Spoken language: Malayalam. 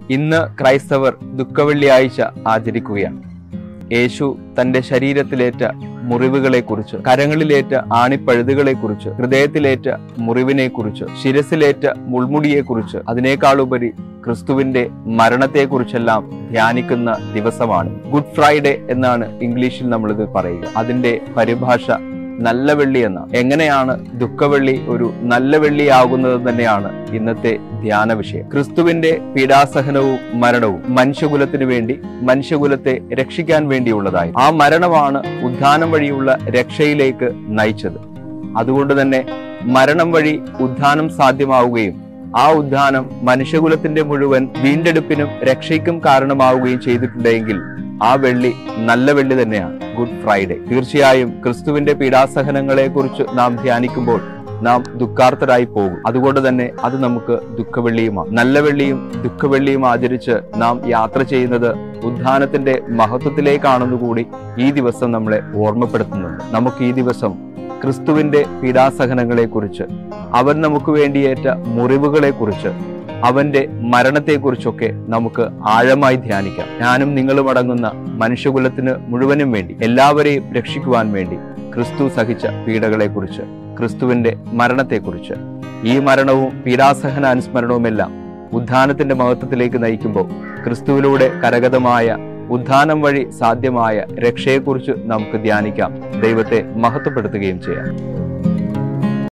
ഇന്ന് ക്രൈസ്തവർ ദുഃഖവെള്ളിയാഴ്ച ആചരിക്കുകയാണ് യേശു തന്റെ ശരീരത്തിലേറ്റ മുറിവുകളെക്കുറിച്ച് കരങ്ങളിലേറ്റ ആണിപ്പഴുതുകളെക്കുറിച്ച് ഹൃദയത്തിലേറ്റ മുറിവിനെക്കുറിച്ച് ശിരസിലേറ്റ മുൾമുടിയെക്കുറിച്ച് അതിനേക്കാളുപരി ക്രിസ്തുവിന്റെ മരണത്തെക്കുറിച്ചെല്ലാം ധ്യാനിക്കുന്ന ദിവസമാണ് ഗുഡ് ഫ്രൈഡേ എന്നാണ് ഇംഗ്ലീഷിൽ നമ്മളിത് പറയുക അതിന്റെ പരിഭാഷ നല്ല വെള്ളി എന്ന എങ്ങനെയാണ് ദുഃഖവെള്ളി ഒരു നല്ല വെള്ളിയാകുന്നത് തന്നെയാണ് ഇന്നത്തെ ധ്യാന വിഷയം ക്രിസ്തുവിന്റെ പീഡാസഹനവും മരണവും മനുഷ്യകുലത്തിന് വേണ്ടി മനുഷ്യകുലത്തെ രക്ഷിക്കാൻ വേണ്ടിയുള്ളതായി ആ മരണമാണ് ഉദ്ധാനം വഴിയുള്ള രക്ഷയിലേക്ക് നയിച്ചത് അതുകൊണ്ട് തന്നെ മരണം വഴി ഉദ്ധാനം സാധ്യമാവുകയും ആ ഉദ്ധാനം മനുഷ്യകുലത്തിന്റെ മുഴുവൻ വീണ്ടെടുപ്പിനും രക്ഷയ്ക്കും കാരണമാവുകയും ചെയ്തിട്ടുണ്ടെങ്കിൽ ആ വെള്ളി നല്ല വെള്ളി തന്നെയാണ് ഗുഡ് ഫ്രൈഡേ തീർച്ചയായും ക്രിസ്തുവിന്റെ പീഡാസഹനങ്ങളെ കുറിച്ച് നാം ധ്യാനിക്കുമ്പോൾ നാം ദുഃഖാർത്ഥരായി പോകും അതുകൊണ്ട് തന്നെ അത് നമുക്ക് ദുഃഖവെള്ളിയുമാണ് നല്ല വെള്ളിയും ദുഃഖവെള്ളിയും ആചരിച്ച് നാം യാത്ര ചെയ്യുന്നത് ഉദ്ധാനത്തിന്റെ മഹത്വത്തിലേക്കാണെന്നുകൂടി ഈ ദിവസം നമ്മളെ ഓർമ്മപ്പെടുത്തുന്നുണ്ട് നമുക്ക് ഈ ദിവസം ക്രിസ്തുവിന്റെ പീഡാസഹനങ്ങളെക്കുറിച്ച് അവൻ നമുക്ക് വേണ്ടിയേറ്റ മുറിവുകളെക്കുറിച്ച് അവന്റെ മരണത്തെക്കുറിച്ചൊക്കെ നമുക്ക് ആഴമായി ധ്യാനിക്കാം ഞാനും നിങ്ങളും അടങ്ങുന്ന മനുഷ്യകുലത്തിന് മുഴുവനും വേണ്ടി എല്ലാവരെയും രക്ഷിക്കുവാൻ വേണ്ടി ക്രിസ്തു സഹിച്ച പീഡകളെക്കുറിച്ച് ക്രിസ്തുവിന്റെ മരണത്തെക്കുറിച്ച് ഈ മരണവും പീഡാസഹന അനുസ്മരണവുമെല്ലാം ഉദ്ധാനത്തിന്റെ മഹത്വത്തിലേക്ക് നയിക്കുമ്പോൾ ക്രിസ്തുവിലൂടെ കരഗതമായ ഉദ്ധാനം വഴി സാധ്യമായ രക്ഷയെക്കുറിച്ച് നമുക്ക് ധ്യാനിക്കാം ദൈവത്തെ മഹത്വപ്പെടുത്തുകയും ചെയ്യാം